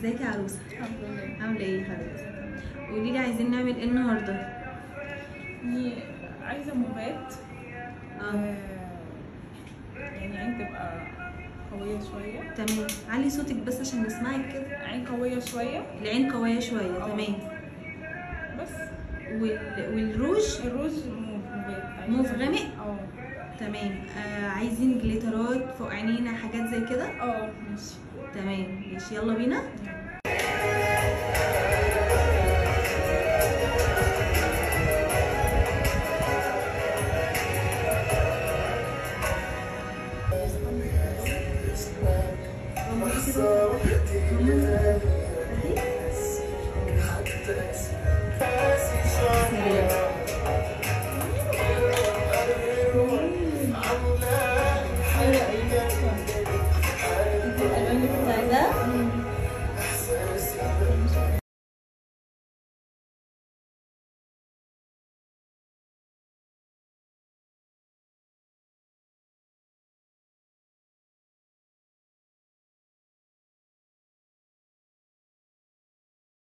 ازيك يا عروسه الحمد لله عامله ايه يا حبيبتي قولي لي عايزين نعمل ايه النهارده يعني عايزه موفات اه آه، يعني عين تبقى قوية شوية تمام علي صوتك بس عشان نسمعك كده عين قوية شوية العين قويه شويه اه. تمام بس وال... والروج الروج موف موفات عايزة- موف غامق؟ اه تمام آه عايزين جليترات فوق عينينا حاجات زي كده اه ماشي تمام ماشي يلا بينا